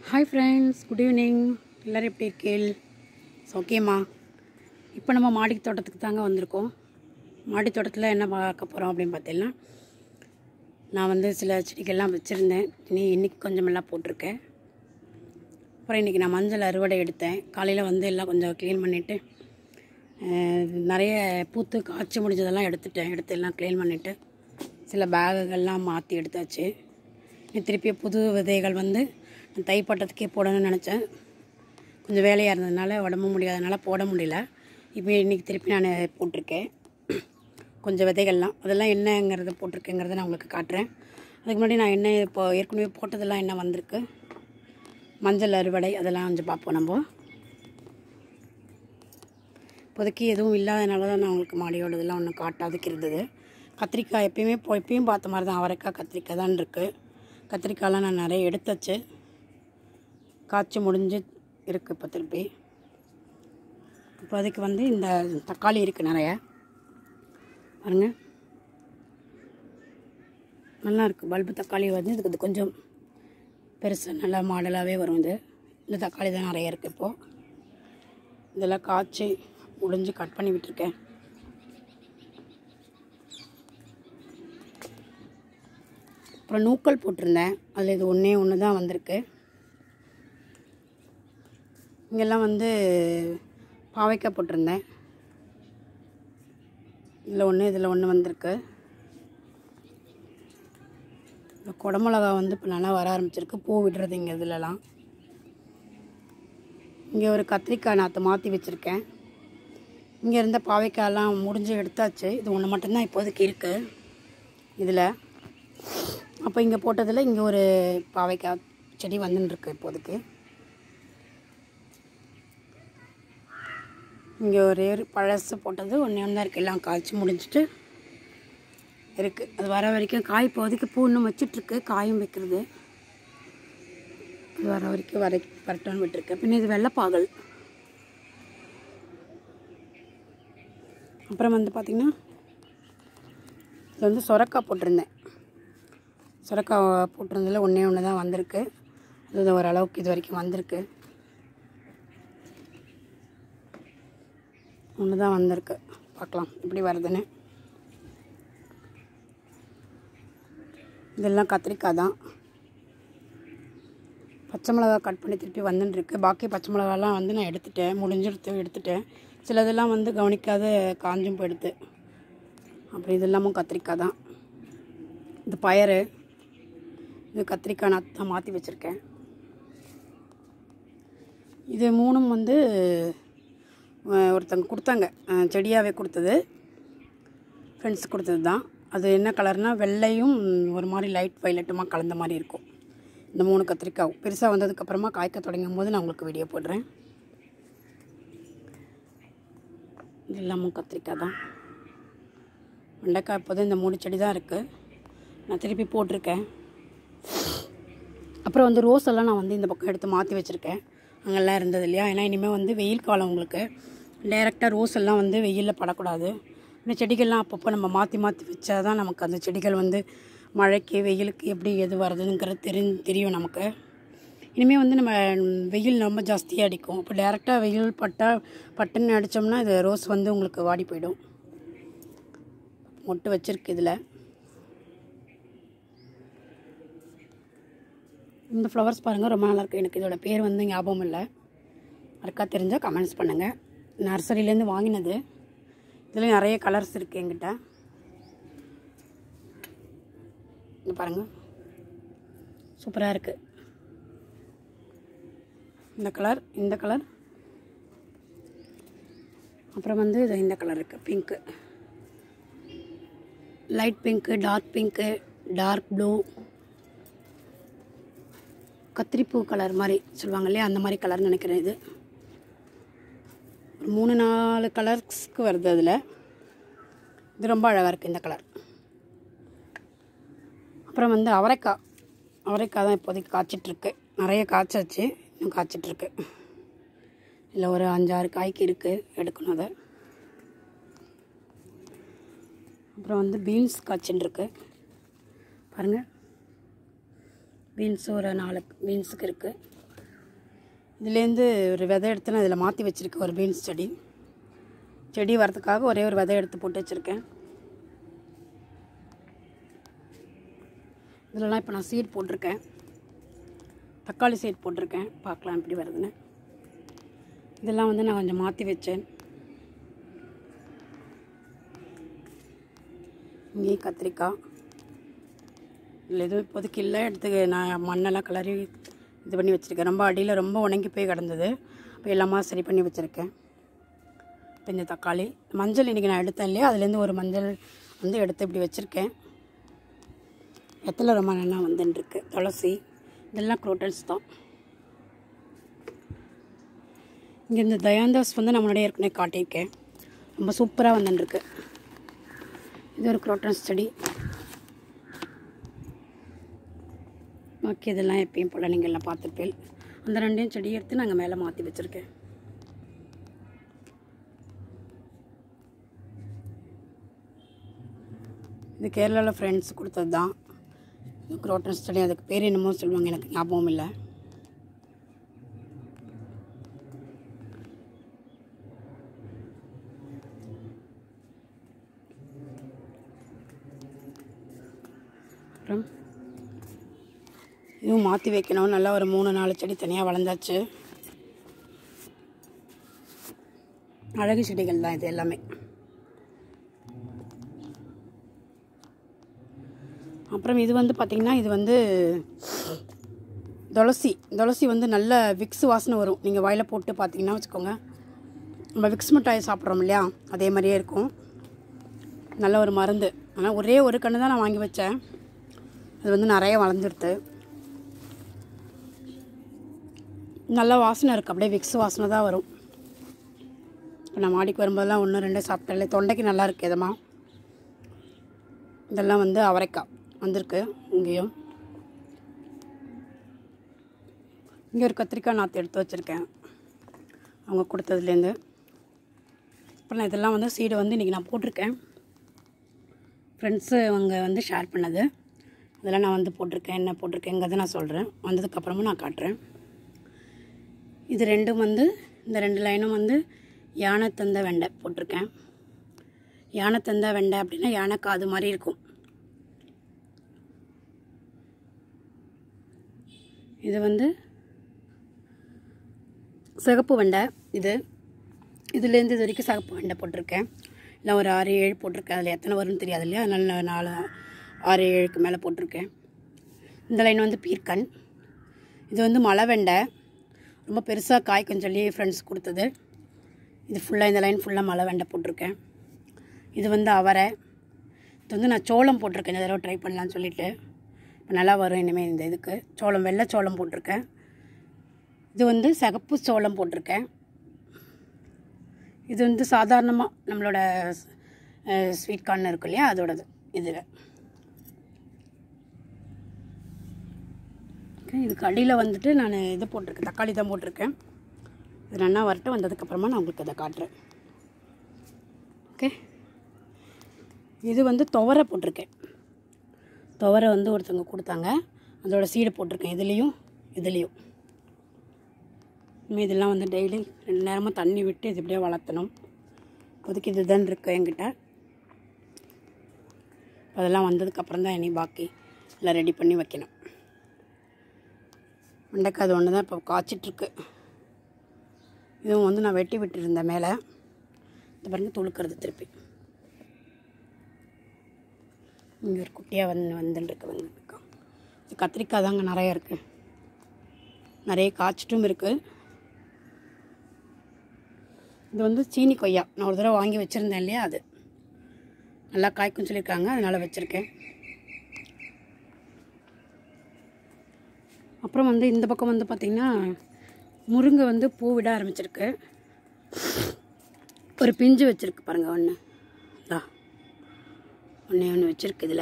hi friends good evening எல்லோரும் எப்படி இருக்கீள் ஓகேம்மா இப்போ நம்ம மாடி தோட்டத்துக்கு தாங்க வந்திருக்கோம் மாடி தோட்டத்தில் என்ன பார்க்க போகிறோம் அப்படின்னு பார்த்தீங்கன்னா நான் வந்து சில செடிகள்லாம் வச்சுருந்தேன் இனி இன்றைக்கி கொஞ்சம் எல்லாம் போட்டிருக்கேன் அப்புறம் இன்றைக்கி நான் மஞ்சள் அறுவடை எடுத்தேன் காலையில் வந்து எல்லாம் கொஞ்சம் க்ளீன் பண்ணிவிட்டு நிறைய பூத்து காய்ச்சி முடிஞ்சதெல்லாம் எடுத்துட்டேன் எடுத்து எல்லாம் க்ளீன் பண்ணிவிட்டு சில பேகுகள்லாம் மாற்றி எடுத்தாச்சு இனி திருப்பி புது விதைகள் வந்து நான் தைப்பட்டத்துக்கே போடணும்னு நினச்சேன் கொஞ்சம் வேலையாக இருந்ததுனால உடம்பு முடியாதனால போட முடியல இப்போ இன்றைக்கி திருப்பி நான் போட்டிருக்கேன் கொஞ்சம் விதைகள்லாம் அதெல்லாம் என்னங்கிறத போட்டிருக்கேங்கிறத நான் உங்களுக்கு காட்டுறேன் அதுக்கு முன்னாடி நான் என்ன இப்போ ஏற்கனவே போட்டதெல்லாம் என்ன வந்திருக்கு மஞ்சள் அறுவடை அதெல்லாம் கொஞ்சம் பார்ப்போம் நம்ம இப்போதைக்கு எதுவும் இல்லாதனால தான் நான் உங்களுக்கு மாடியோட இதெல்லாம் ஒன்றும் காட்டாதுக்கு இருந்தது கத்திரிக்காய் எப்பயுமே இப்போ எப்பயும் பார்த்த மாதிரி தான் அவரைக்காய் கத்திரிக்காய் தான் இருக்குது கத்திரிக்காயெலாம் நான் நிறைய எடுத்தாச்சு காய்ச்சி முடிஞ்சு இருக்குது இப்போ திருப்பி இப்போ அதுக்கு வந்து இந்த தக்காளி இருக்குது நிறைய பாருங்க நல்லா இருக்குது பல்பு தக்காளி வந்து இதுக்கு இது கொஞ்சம் பெருசு நல்லா மாடலாகவே வரும் இது இந்த தக்காளி தான் நிறைய இருக்குது இப்போது இதெல்லாம் காய்ச்சி முடிஞ்சு கட் பண்ணி விட்டுருக்கேன் அப்புறம் நூக்கல் போட்டிருந்தேன் அதில் இது ஒன்றே ஒன்று தான் வந்திருக்கு இங்கெல்லாம் வந்து பாவைக்காய் போட்டிருந்தேன் இதில் ஒன்று இதில் ஒன்று வந்திருக்கு இந்த குடமிளகா வந்து இப்போ நல்லா வர ஆரம்பிச்சிருக்கு பூ விடுறது இங்கே இதுலலாம் இங்கே ஒரு கத்திரிக்காய் நாற்று மாற்றி வச்சுருக்கேன் இங்கே இருந்த பாவைக்காயெல்லாம் முடிஞ்சு எடுத்தாச்சு இது ஒன்று மட்டும்தான் இப்போதைக்கு இருக்குது இதில் அப்போ இங்கே போட்டதில் இங்கே ஒரு பாவைக்காய் செடி வந்துன்னு இப்போதைக்கு இங்கே ஒரே ஒரு பழசு போட்டது ஒன்றே ஒன்று தான் இருக்குது எல்லாம் காய்ச்சி முடிஞ்சிட்டு இருக்குது அது வர வரைக்கும் காய் இப்போதைக்கு பூ இன்னும் வச்சிட்ருக்கு காயும் வைக்கிறது இது வர வரைக்கும் வரை வரட்டும்னு விட்டுருக்கேன் பின்ன இது வெள்ளைப்பாகல் அப்புறம் வந்து பார்த்திங்கன்னா இது வந்து சொரக்காய் போட்டிருந்தேன் சுரக்காய் போட்டிருந்ததில் ஒன்றே ஒன்று தான் வந்திருக்கு அது ஓரளவுக்கு இது வரைக்கும் வந்திருக்கு ஒன்று தான் வந்திருக்கு பார்க்கலாம் எப்படி வருதுன்னு இதெல்லாம் கத்திரிக்காய் தான் பச்சை மிளகா கட் பண்ணி திருப்பி வந்துட்டுருக்கு பாக்கி பச்சை மிளகாலாம் வந்து நான் எடுத்துட்டேன் முடிஞ்செடுத்து எடுத்துட்டேன் சிலதெல்லாம் வந்து கவனிக்காத காஞ்சும் போயிடுது அப்படி இது இல்லாமல் கத்திரிக்காய் தான் இது பயறு இது கத்திரிக்காய் நான் தான் மாற்றி வச்சுருக்கேன் இது மூணும் வந்து அஹ், ஒருத்தங்க கொடுத்தாங்க அஹ், செடியாகவே கொடுத்தது ஃப்ரெண்ட்ஸ் கொடுத்தது தான் அது என்ன கலர்னால் வெள்ளையும் ஒரு மாதிரி லைட் வைலட்டுமா கலந்த மாதிரி இருக்கும் இந்த மூணு கத்திரிக்காய் பெருசாக வந்ததுக்கப்புறமா காய்க்க தொடங்கும் போது நான் உங்களுக்கு வீடியோ போடுறேன் இது எல்லாமும் கத்திரிக்காய் தான் வெண்டைக்காய் இப்போதும் இந்த மூணு செடி தான் இருக்குது நான் திருப்பி போட்டிருக்கேன் அப்புறம் வந்து ரோஸ் எல்லாம் நான் வந்து இந்த பக்கம் எடுத்து மாற்றி வச்சுருக்கேன் அங்கெல்லாம் இருந்தது இல்லையா ஏன்னா இனிமேல் வந்து வெயில் காலம் உங்களுக்கு டைரெக்டாக ரோஸ் எல்லாம் வந்து வெயிலில் படக்கூடாது இந்த செடிகள்லாம் அப்பப்போ நம்ம மாற்றி மாற்றி வச்சா தான் நமக்கு அந்த செடிகள் வந்து மழைக்கு வெயிலுக்கு எப்படி எது வருதுங்கிறது தெரி தெரியும் நமக்கு இனிமேல் வந்து நம்ம வெயில் ரொம்ப ஜாஸ்தியாக அடிக்கும் இப்போ டேரெக்டாக வெயில் பட்டால் பட்டுன்னு அடித்தோம்னா இது ரோஸ் வந்து உங்களுக்கு வாடி போயிடும் மொட்டு வச்சுருக்கு இதில் இந்த ஃப்ளவர்ஸ் பாருங்கள் ரொம்ப நல்லா இருக்குது எனக்கு இதோட பேர் வந்து ஞாபகம் இல்லை யாருக்கா தெரிஞ்சால் கமெண்ட்ஸ் பண்ணுங்கள் நர்சரியிலேருந்து வாங்கினது இதில் நிறைய கலர்ஸ் இருக்குது என்கிட்ட இது பாருங்கள் சூப்பராக இருக்குது இந்த கலர் இந்த கலர் அப்புறம் வந்து இது இந்த கலர் இருக்குது pink light pink dark pink dark blue கத்திரிப்பூ கலர் மாதிரி சொல்லுவாங்க இல்லையா அந்த மாதிரி கலர் நினைக்கிறேன் இது ஒரு மூணு நாலு கலர்ஸ்க்கு வருது அதில் இது ரொம்ப அழகாக இருக்குது இந்த கலர் அப்புறம் வந்து அவரைக்காய் அவரைக்காய் தான் இப்போதைக்கு காய்ச்சிட்ருக்கு நிறைய காய்ச்சாச்சு இன்னும் காய்ச்சிட்ருக்கு இல்லை ஒரு அஞ்சாறு காய்க்கு இருக்குது எடுக்கணும் அதை அப்புறம் வந்து பீன்ஸ் காய்ச்சின்னு இருக்கு பாருங்கள் பீன்ஸ் ஒரு நாலு பீன்ஸுக்கு இருக்குது இதுலேருந்து ஒரு விதை எடுத்து நான் இதில் மாற்றி வச்சுருக்கேன் ஒரு பீன்ஸ் செடி செடி வரதுக்காக ஒரே ஒரு விதை எடுத்து போட்டு வச்சுருக்கேன் இதிலலாம் இப்போ நான் சீட் போட்டிருக்கேன் தக்காளி சீட் போட்டிருக்கேன் பார்க்கலாம் எப்படி வருதுன்னு இதெல்லாம் வந்து நான் கொஞ்சம் மாற்றி வச்சேன் இங்கே கத்திரிக்காய் இல்லை எதுவும் இப்போதைக்கு இல்லை எடுத்து நான் மண்ணெல்லாம் கிளறி இது பண்ணி வச்சுருக்கேன் ரொம்ப அடியில் ரொம்ப உணங்கி போய் கிடந்தது இப்போ எல்லாமே சரி பண்ணி வச்சுருக்கேன் இப்போ இந்த தக்காளி மஞ்சள் இன்றைக்கி நான் எடுத்தேன் இல்லையா அதுலேருந்து ஒரு மஞ்சள் வந்து எடுத்து இப்படி வச்சுருக்கேன் வெத்தலை ரொம்ப நல்லா வந்துட்டுருக்கு துளசி இதெல்லாம் குரோட்டன்ஸ் தான் இங்கே இந்த தயாந்தாஸ் வந்து நம்மளுடைய ஏற்கனவே காட்டியிருக்கேன் ரொம்ப சூப்பராக வந்துட்டுருக்கு இது ஒரு குரோட்டன்ஸ் செடி ஓகே இதெல்லாம் எப்பயும் போல் நீங்கள் எல்லாம் பார்த்துருப்பேன் அந்த ரெண்டையும் செடி எடுத்து நாங்கள் மேலே மாற்றி வச்சுருக்கேன் இது கேரளாவில் ஃப்ரெண்ட்ஸ் கொடுத்தது தான் குரோட்டன்ஸ் செடி அதுக்கு பேர் என்னமோ சொல்லுவாங்க எனக்கு ஞாபகம் இல்லை அப்புறம் இதுவும் மாற்றி வைக்கணும் நல்லா ஒரு மூணு நாலு செடி தனியாக வளர்ந்தாச்சு அழகு செடிகள் தான் இது எல்லாமே அப்புறம் இது வந்து பார்த்திங்கன்னா இது வந்து துளசி துளசி வந்து நல்ல விக்ஸ் வாசனை வரும் நீங்கள் வாயில் போட்டு பார்த்தீங்கன்னா வச்சுக்கோங்க நம்ம விக்ஸ் மிட்டாய் சாப்பிட்றோம் இல்லையா அதே மாதிரியே இருக்கும் நல்ல ஒரு மருந்து ஆனால் ஒரே ஒரு கன்று தான் நான் வாங்கி வச்சேன் அது வந்து நிறைய வளர்ந்துடுது நல்ல வாசனை இருக்குது அப்படியே விக்ஸ் வாசனை தான் வரும் இப்போ நான் மாடிக்கு வரும்போதெல்லாம் ஒன்று ரெண்டு சாப்பிட்டாலே தொண்டைக்கு நல்லா இருக்கு இதமா இதெல்லாம் வந்து அவரைக்காய் வந்திருக்கு இங்கேயும் இங்கே ஒரு கத்திரிக்காய் நாற்று எடுத்து வச்சுருக்கேன் அவங்க கொடுத்ததுலேருந்து அப்புறம் நான் இதெல்லாம் வந்து சீடை வந்து இன்றைக்கி நான் போட்டிருக்கேன் ஃப்ரெண்ட்ஸு அவங்க வந்து ஷேர் பண்ணது அதெல்லாம் நான் வந்து போட்டிருக்கேன் என்ன போட்டிருக்கேங்கிறத நான் சொல்கிறேன் வந்ததுக்கப்புறமும் நான் காட்டுறேன் இது ரெண்டும் வந்து இந்த ரெண்டு லைனும் வந்து யானை தந்த வெண்டை போட்டிருக்கேன் யானை தந்த வெண்டை அப்படின்னா யானை காது மாதிரி இருக்கும் இது வந்து சிகப்பு வெண்டை இது இதுலேருந்து இது வரைக்கும் சிகப்பு வெண்டை போட்டிருக்கேன் இல்லை ஒரு ஆறு ஏழு போட்டிருக்கேன் அதில் எத்தனை வரும்னு தெரியாது இல்லையா அதனால நான் நாலு ஆறு ஏழுக்கு மேலே போட்டிருக்கேன் இந்த லைன் வந்து பீர்க்கன் இது வந்து மலை வெண்டை ரொம்ப பெருசாக காய்க்கும் சொல்லி ஃப்ரெண்ட்ஸ் கொடுத்தது இது ஃபுல்லாக இந்த லைன் ஃபுல்லாக மலை வெண்டை போட்டிருக்கேன் இது வந்து அவரை இது வந்து நான் சோளம் போட்டிருக்கேன் இந்த தடவை ட்ரை பண்ணலான்னு சொல்லிட்டு இப்போ நல்லா வரும் இனிமேல் இந்த இதுக்கு சோளம் வெள்ளை சோளம் போட்டிருக்கேன் இது வந்து சிகப்பு சோளம் போட்டிருக்கேன் இது வந்து சாதாரணமாக நம்மளோட ஸ்வீட் கார்ன் இருக்கு இல்லையா அதோடது இதில் ஓகே இதுக்கு அடியில் வந்துட்டு நான் இது போட்டிருக்கேன் தக்காளி தான் போட்டிருக்கேன் இது நல்லா வரட்டும் வந்ததுக்கப்புறமா நான் உங்களுக்கு அதை காட்டுறேன் ஓகே இது வந்து துவரை போட்டிருக்கேன் துவரை வந்து ஒருத்தவங்க கொடுத்தாங்க அதோட சீடை போட்டிருக்கேன் இதுலேயும் இதுலேயும் இனிமேல் இதெல்லாம் வந்து டெய்லி ரெண்டு நேரமாக தண்ணி விட்டு இது இப்படியே வளர்த்தணும் இப்போதைக்கு இதுதான் இருக்குது என்கிட்ட அதெல்லாம் வந்ததுக்கப்புறம் தான் இனி பாக்கி எல்லாம் ரெடி பண்ணி வைக்கணும் வெண்டைக்காய் அது ஒன்று தான் இப்போ காய்ச்சிட்ருக்கு இதுவும் வந்து நான் வெட்டி விட்டுருந்தேன் மேலே இது பாருங்க துளுக்கிறது திருப்பி இங்கே ஒரு குட்டியாக வந்து வந்துட்டுருக்கு வந்துட்டுருக்கான் இது கத்திரிக்காய் தாங்க நிறைய இருக்குது நிறைய காய்ச்சிட்டும் இருக்குது இது வந்து சீனி கொய்யா நான் ஒரு தடவை வாங்கி வச்சுருந்தேன் இல்லையா அது நல்லா காய்க்கும் சொல்லியிருக்காங்க அதனால் வச்சுருக்கேன் அப்புறம் வந்து இந்த பக்கம் வந்து பார்த்திங்கன்னா முருங்கை வந்து பூ விட ஆரம்பிச்சிருக்கு ஒரு பிஞ்சு வச்சுருக்கு பாருங்கள் ஒன்று இதா ஒன்றே ஒன்று வச்சுருக்கு இதில்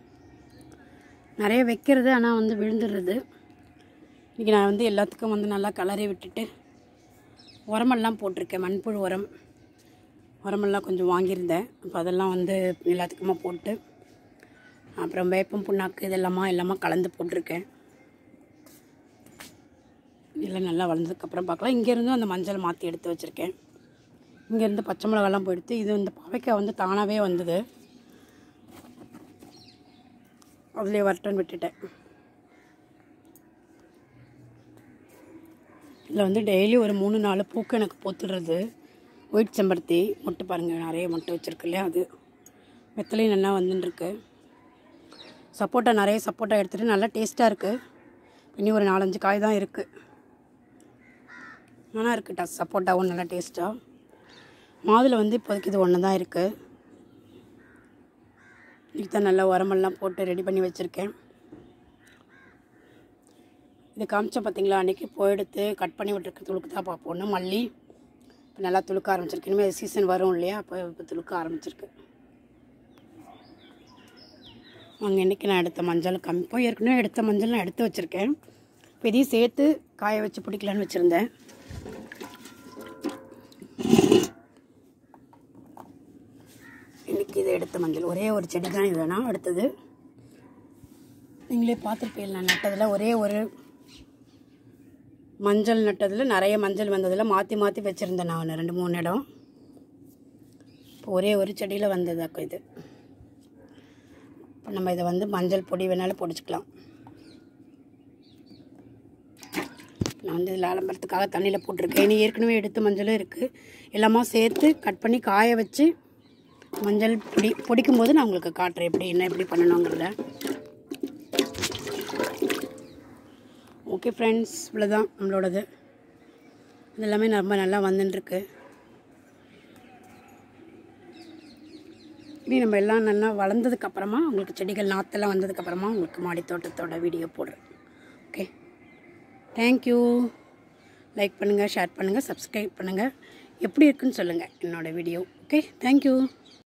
நிறைய வைக்கிறது ஆனால் வந்து விழுந்துடுறது இன்றைக்கி நான் வந்து எல்லாத்துக்கும் வந்து நல்லா கலரி விட்டுட்டு உரமெல்லாம் போட்டிருக்கேன் மண்புழு உரம் உரமெல்லாம் கொஞ்சம் வாங்கியிருந்தேன் அப்போ அதெல்லாம் வந்து எல்லாத்துக்குமா போட்டு அப்புறம் வேப்பம் புண்ணாக்கு இதெல்லாமா எல்லாமா கலந்து போட்டிருக்கேன் இதெல்லாம் நல்லா வளர்ந்ததுக்கப்புறம் பார்க்கலாம் இங்கேருந்தும் அந்த மஞ்சள் மாற்றி எடுத்து வச்சுருக்கேன் இங்கேருந்து பச்சை மிளகாலாம் போயிடுத்து இது இந்த பாவைக்காய் வந்து தானாகவே வந்தது அதுலேயே வரட்டுன்னு விட்டுட்டேன் இதில் வந்து டெய்லி ஒரு மூணு நாலு பூக்கு எனக்கு பூத்துடுறது ஒயிட் செம்பருத்தி மொட்டு பாருங்கள் நிறைய மொட்டு வச்சுருக்கு இல்லையா அது வெத்தலையும் நல்லா வந்துட்டுருக்கு சப்போட்டா நிறைய சப்போட்டா எடுத்துகிட்டு நல்லா டேஸ்ட்டாக இருக்குது இனி ஒரு நாலஞ்சு காய் தான் இருக்குது நல்லா இருக்குட்டா சப்போட்டாவும் நல்லா டேஸ்ட்டாக மாதுளை வந்து இப்போதைக்கு இது ஒன்று தான் இருக்குது இதுக்கு தான் நல்லா உரமெல்லாம் போட்டு ரெடி பண்ணி வச்சுருக்கேன் இது காமிச்சா பார்த்தீங்களா அன்றைக்கி போயெடுத்து கட் பண்ணி விட்டுருக்க துளுக்கு தான் பார்ப்போம் மல்லி இப்போ நல்லா துளுக்க ஆரம்பிச்சிருக்கு இனிமேல் சீசன் வரும் இல்லையா அப்போ இப்போ துளுக்க ஆரம்பிச்சிருக்கு அங்கே இன்றைக்கி நான் எடுத்த மஞ்சள் கம்மி போய் ஏற்கனவே எடுத்த மஞ்சள் நான் எடுத்து வச்சுருக்கேன் இப்போ இதையும் சேர்த்து காய வச்சு பிடிக்கலான்னு வச்சுருந்தேன் இன்றைக்கி இதை எடுத்த மஞ்சள் ஒரே ஒரு செடி தான் இது நான் எடுத்தது நீங்களே பார்த்துருப்பீங்க நான் நட்டதில் ஒரே ஒரு மஞ்சள் நட்டதில் நிறைய மஞ்சள் வந்ததில் மாற்றி மாற்றி வச்சுருந்தேன் நான் ரெண்டு மூணு இடம் இப்போ ஒரே ஒரு செடியில் வந்ததாக்கும் இது இப்போ நம்ம இதை வந்து மஞ்சள் பொடி வேணாலும் பொடிச்சுக்கலாம் நான் வந்து இதில் ஆலம்பரத்துக்காக தண்ணியில் போட்டிருக்கேன் இனி ஏற்கனவே எடுத்த மஞ்சளும் இருக்குது எல்லாமே சேர்த்து கட் பண்ணி காய வச்சு மஞ்சள் பொடி பொடிக்கும் போது நான் உங்களுக்கு காட்டுறேன் எப்படி என்ன எப்படி பண்ணணுங்கிறத ஓகே ஃப்ரெண்ட்ஸ் இவ்வளோதான் நம்மளோடது இது எல்லாமே ரொம்ப நல்லா வந்துட்டுருக்கு இப்படி நம்ம எல்லாம் நல்லா வளர்ந்ததுக்கப்புறமா உங்களுக்கு செடிகள் நாற்றெல்லாம் வந்ததுக்கப்புறமா உங்களுக்கு மாடி தோட்டத்தோட வீடியோ போடுறேன் ஓகே தேங்க்யூ லைக் பண்ணுங்கள் ஷேர் பண்ணுங்கள் சப்ஸ்கிரைப் பண்ணுங்கள் எப்படி இருக்குன்னு சொல்லுங்கள் என்னோடய வீடியோ ஓகே தேங்க்யூ